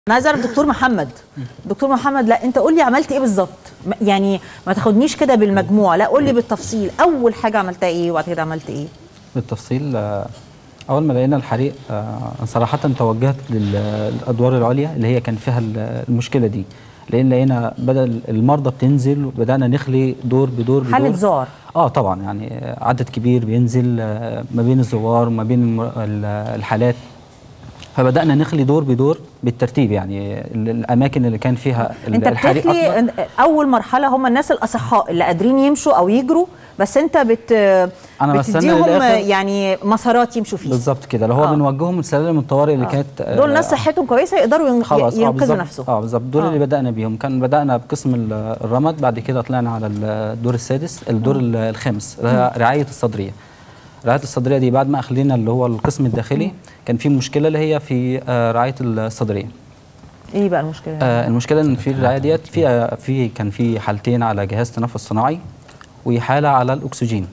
انا عايز اعرف دكتور محمد دكتور محمد لا انت قول لي عملت ايه بالظبط م- يعني ما تاخدنيش كده بالمجموع لا قول لي بالتفصيل اول حاجه عملتها ايه وبعد كده عملت ايه بالتفصيل آه، اول ما لقينا الحريق آه، صراحه توجهت لل- للادوار العليا اللي هي كان فيها ال- المشكله دي لان لقينا بدا المرضى بتنزل وبدانا نخلي دور بدور بدور حاله ذعر اه طبعا يعني آه، عدد كبير بينزل آه، ما بين الزوار وما بين الم- ال- الحالات فبدانا نخلي دور بدور بالترتيب يعني ال- الاماكن اللي كان فيها ال- انت الحريق أكبر. بتخلي إن- اول مرحله هم الناس الاصحاء اللي قادرين يمشوا او يجروا بس انت بت أنا بستنى بتديهم للآخر. يعني مسارات يمشوا فيها بالظبط كده اللي هو آه. بنوجههم لسلالم الطوارئ اللي كانت آه، دول ناس صحتهم كويسه يقدروا ين- خلاص اه ينقذوا بالظبط نفسهم اه بالظبط دول آه. اللي بدانا بيهم كان بدانا بقسم ال- الرمد بعد كده طلعنا على الدور السادس الدور ال- الخامس اللي هي رعايه الصدريه رعايه الصدريه دي بعد ما اخلينا اللي هو القسم الداخلي كان في مشكله اللي هي في آه، رعايه الصدريه ايه بقى المشكله آه، المشكله ان في الرعايه ديت في آه، في كان في حالتين على جهاز تنفس صناعي وحاله على الاكسجين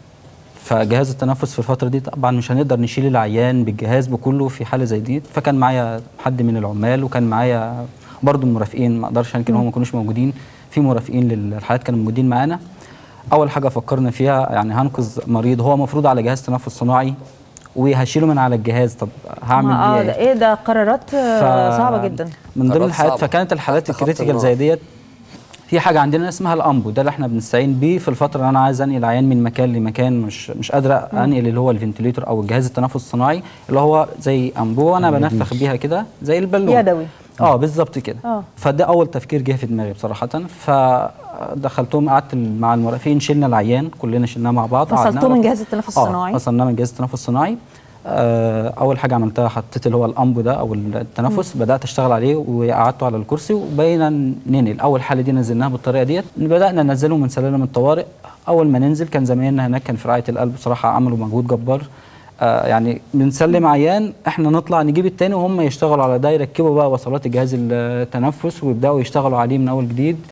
فجهاز التنفس في الفتره دي طبعا مش هنقدر نشيل العيان بالجهاز بكله في حاله زي دي فكان معايا حد من العمال وكان معايا برضو مرافقين ما اقدرش انكر ان هم ما كانوش موجودين في مرافقين للحالات كانوا موجودين معانا اول حاجه فكرنا فيها يعني هنقذ مريض هو مفروض على جهاز تنفس صناعي وهشيله من على الجهاز طب هعمل اه بيه ده ايه ايه ده قرارات آه، صعبه جدا من ضمن قرارات الحالات صعبة. فكانت الحالات تحت خط الكريتيكال النار. زي ديت في حاجه عندنا اسمها الامبو ده اللي احنا بنستعين بيه في الفتره اللي انا عايز انقل العيان من مكان لمكان مش مش قادر انقل اللي هو الفنتليتور او الجهاز التنفس الصناعي اللي هو زي امبو انا بنفخ بيها كده زي البالون يدوي. اه بالظبط كده آه. فده اول تفكير جه في دماغي بصراحه فدخلتهم قعدت مع المرافقين شلنا العيان كلنا شلناه مع بعض فصلتوه قعدنا من على- جهاز التنفس آه، الصناعي؟ فصلناه من جهاز التنفس الصناعي آه، اول حاجه عملتها حطيت اللي هو الامبو ده او التنفس بدات اشتغل عليه وقعدته على الكرسي وبقينا ننقل اول حاله دي نزلناها بالطريقه ديت بدانا ننزله من سلالم الطوارئ اول ما ننزل كان زمايلنا هناك كان في رعايه القلب بصراحه عملوا مجهود جبار آه يعني بنسلم عيان احنا نطلع نجيب التاني وهم يشتغلوا على ده يركبوا بقى وصلات الجهاز التنفس ويبداوا يشتغلوا عليه من اول جديد